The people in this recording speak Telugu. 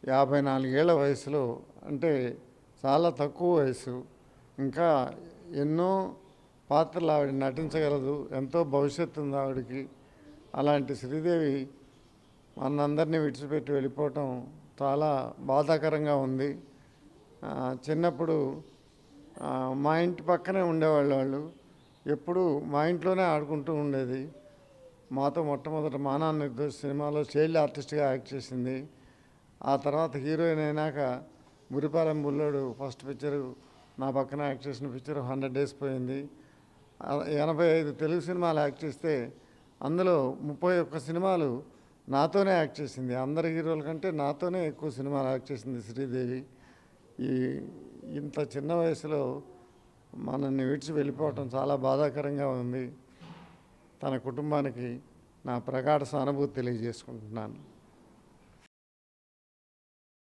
యాభై నాలుగేళ్ల వయసులో అంటే చాలా తక్కువ వయసు ఇంకా ఎన్నో పాత్రలు ఆవిడ నటించగలదు ఎంతో భవిష్యత్తు ఉంది ఆవిడకి అలాంటి శ్రీదేవి మనందరినీ విడిచిపెట్టి వెళ్ళిపోవటం చాలా బాధాకరంగా ఉంది ఆ, చిన్నప్పుడు ఆ, మా ఇంటి పక్కనే ఉండేవాళ్ళు వాళ్ళు ఎప్పుడు మా ఇంట్లోనే ఆడుకుంటూ ఉండేది మాతో మొట్టమొదట మానా నిర్దోష్ సినిమాలో చైల్డ్ ఆర్టిస్ట్గా యాక్ట్ చేసింది ఆ తర్వాత హీరోయిన్ అయినాక మురిపాలెం బుల్లోడు ఫస్ట్ పిక్చరు నా పక్కన యాక్ట్ చేసిన పిక్చర్ హండ్రెడ్ డేస్ పోయింది ఆ, ఎనభై ఐదు తెలుగు సినిమాలు యాక్ట్ చేస్తే అందులో ముప్పై ఒక్క సినిమాలు నాతోనే యాక్ట్ చేసింది అందరి హీరోల కంటే నాతోనే ఎక్కువ సినిమాలు యాక్ట్ చేసింది శ్రీదేవి ఈ ఇంత చిన్న వయసులో మనల్ని విడిచి వెళ్ళిపోవటం చాలా బాధాకరంగా ఉంది తన కుటుంబానికి నా ప్రగాఢ సానుభూతి తెలియజేసుకుంటున్నాను